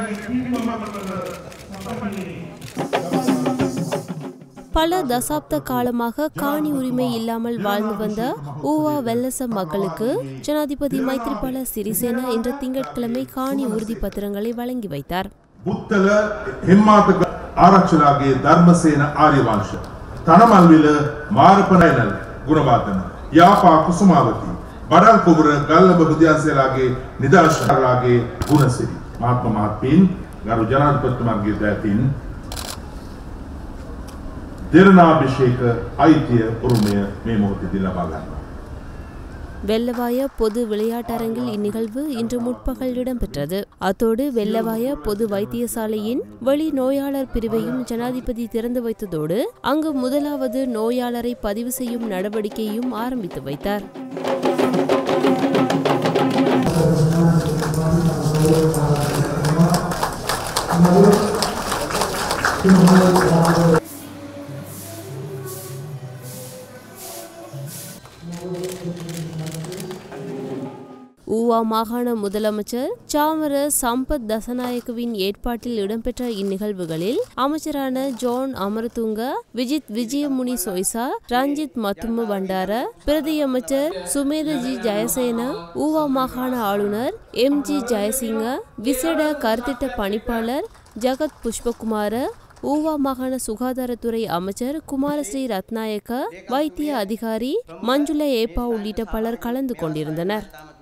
பல தசாப்த காலமாக காணி உரிமை இல்லாமல் வாழ்ந்து வந்த ஊவா வெல்லச மக்களுக்கு ஜனாதிபதி மைத்ரிபால சிறிசேன இன்று திங்கட்கிழமை காணி உறுதி பத்திரங்களை வழங்கி வைத்தார் බුත්තල හෙම්මාතක ආරක්ෂලාගේ ධර්මසේන ආර්යවංශ තනමල්විල මාරපනයනල් ගුණවාදන යාපා කුසුමාවති බඩල් කුබුර ගල්ලබ බුදියන්සේලාගේ නිදර්ශනලාගේ ගුණසිරි මහත්ම මහත්මීන් ගරු ජනාධිපතිතුමාගේ දෑතින් දෙරනාභිෂේක අයිතිය උරුමය මේ මොහොතේදී ලබා ගන්නවා வெள்ளவாய பொது விளையாட்டரங்கில் இந்நிகழ்வு இன்று முற்பகல் இடம்பெற்றது அத்தோடு வெள்ளவாய பொது வைத்தியசாலையின் வெளி நோயாளர் பிரிவையும் ஜனாதிபதி திறந்து வைத்ததோடு அங்கு முதலாவது நோயாளரை பதிவு செய்யும் நடவடிக்கையையும் ஆரம்பித்து வைத்தார் ஊவா மாகாண முதலமைச்சர் சாமர சம்பத் தசநாயக்கவின் ஏற்பாட்டில் இடம்பெற்ற இந்நிகழ்வுகளில் அமைச்சரான ஜோன் அமரதுங்க விஜித் விஜயமுனி சொய்சா ரஞ்சித் மத்தும பண்டார பிரதி அமைச்சர் சுமேதஜி ஜெயசேன ஊவா மாகாண ஆளுநர் எம் ஜி ஜெயசிங்க விசேட கருத்திட்ட பணிப்பாளர் ஜகத் புஷ்பகுமார ஊவா மாகாண சுகாதாரத்துறை அமைச்சர் குமாரஸ்ரீ ரத்நாயக்க வைத்திய அதிகாரி மஞ்சுள ஏப்பா உள்ளிட்ட பலர் கலந்து கொண்டிருந்தனர்